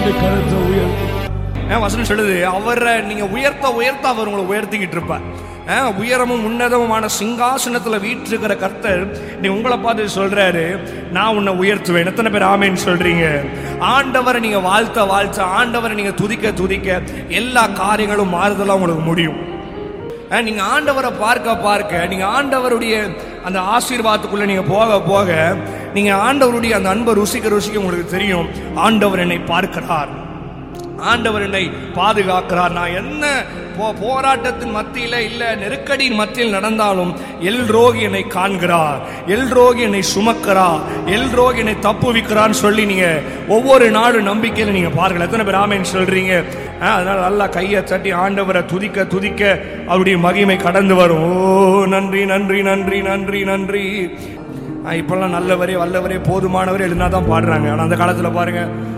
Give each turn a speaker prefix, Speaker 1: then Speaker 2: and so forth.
Speaker 1: ரெண்டு கருத்தை உயர்த்தி
Speaker 2: ஆ, வசனம் சொல்லுது அவரை நீங்க உயர்த்த உயர்த்த அவர் உங்களை உயர்த்திக்கிட்டு இருப்பார் ஆ, உயரமும் உன்னதமுமான சிங்காசனத்துல வீற்றிருக்கிற கர்த்தர் நீ உங்களை பார்த்து சொல்றாரு நான் உன்னை உயர்த்துவேன் எத்தனை பேர் ஆமேன்னு சொல்றீங்க ஆண்டவரை நீங்க வாழ்த்த வாழ்த்த ஆண்டவரை நீங்க துதிக்க துதிக்க எல்லா காரியங்களும் மாறுதலா உங்களுக்கு முடியும் ஆ, நீங்க ஆண்டவரை பார்க்க பார்க்க நீங்க ஆண்டவருடைய அந்த ஆசீர்வாதத்துக்குள்ள நீங்க போக போக நீங்க ஆண்டவருடைய அந்த அன்பை ருசிக்க ருசிக்க உங்களுக்கு தெரியும் ஆண்டவர் என்னை பார்க்கிறார் ஆண்டவர் என்னை பாதுகாக்கிறார் நான் என்ன போ போராட்டத்தின் மத்தியில இல்ல நெருக்கடியின் மத்தியில் நடந்தாலும் எல் ரோகி என்னை காண்கிறார் எல் ரோகி என்னை சுமக்கிறார் எல் ரோகி என்னை தப்புவிக்கிறான்னு சொல்லி நீங்க ஒவ்வொரு நாடு நம்பிக்கையில நீங்க பாருங்கள் எத்தனை பேர் ஆமேன்னு சொல்றீங்க ஆ, அதனால நல்லா கையை தட்டி ஆண்டவரை துதிக்க துதிக்க அவருடைய மகிமை கடந்து வரும் ஓ நன்றி நன்றி நன்றி நன்றி நன்றி ஆ, இப்பெல்லாம் நல்லவரே வல்லவரே போதுமானவரே எழுதினா தான் பாடுறாங்க ஆனா அந்த காலத்துல பாருங்க